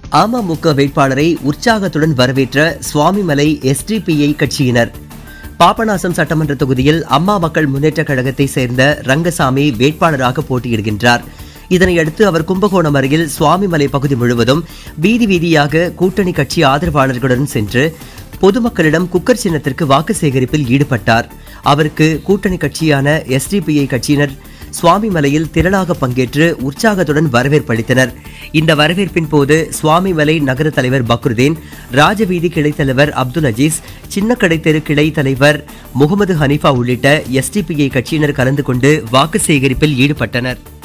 அமமுக வேட்பாளரை உற்சாகத்துடன் வரவேற்ற சுவாமிமலை எஸ்டிபிஐ கட்சியினர் பாபநாசம் சட்டமன்ற தொகுதியில் அம்மா மக்கள் முன்னேற்றக் கழகத்தை சேர்ந்த ரங்கசாமி வேட்பாளராக போட்டியிடுகின்றார் இதனையடுத்து அவர் கும்பகோணம் அருகில் சுவாமிமலை பகுதி முழுவதும் வீதி வீதியாக கூட்டணி கட்சி ஆதரவாளர்களுடன் சென்று பொதுமக்களிடம் குக்கர் சின்னத்திற்கு வாக்கு சேகரிப்பில் ஈடுபட்டார் அவருக்கு கூட்டணி கட்சியான எஸ்டிபிஐ கட்சியினர் சுவாமிமலையில் திரளாக பங்கேற்று உற்சாகத்துடன் வரவேற்பளித்தனர் இந்த வரவேற்பின் போது சுவாமிமலை நகர தலைவர் பக்ருதீன் ராஜவீதி கிளைத் தலைவர் அப்துல் அஜீஸ் சின்னக்கடை தெரு கிளை தலைவர் முகமது ஹனீஃபா உள்ளிட்ட எஸ்டிபிஐ கட்சியினர் கலந்து கொண்டு வாக்கு சேகரிப்பில் ஈடுபட்டனர்